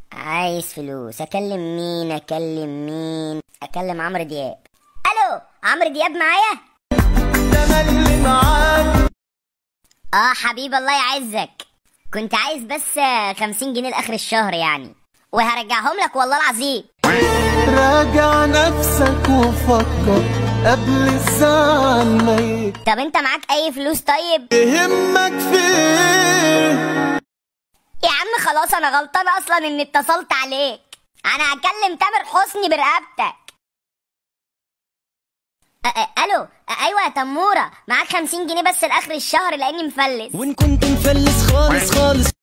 عايز فلوس اكلم مين اكلم مين اكلم عمرو دياب الو عمرو دياب معايا اه حبيب الله يعزك كنت عايز بس خمسين جنيه لاخر الشهر يعني وهرجعهم لك والله العظيم راجع نفسك وفكر قبل الزعل ما يك- طب انت معاك اي فلوس طيب يهمك في ايه يا عم خلاص انا غلطانه اصلا اني اتصلت عليك انا هكلم تامر حسني برقبتك أ- أ- الو أ- ايوه يا تموره معاك 50 جنيه بس لاخر الشهر لاني مفلس وان كنت مفلس خالص خالص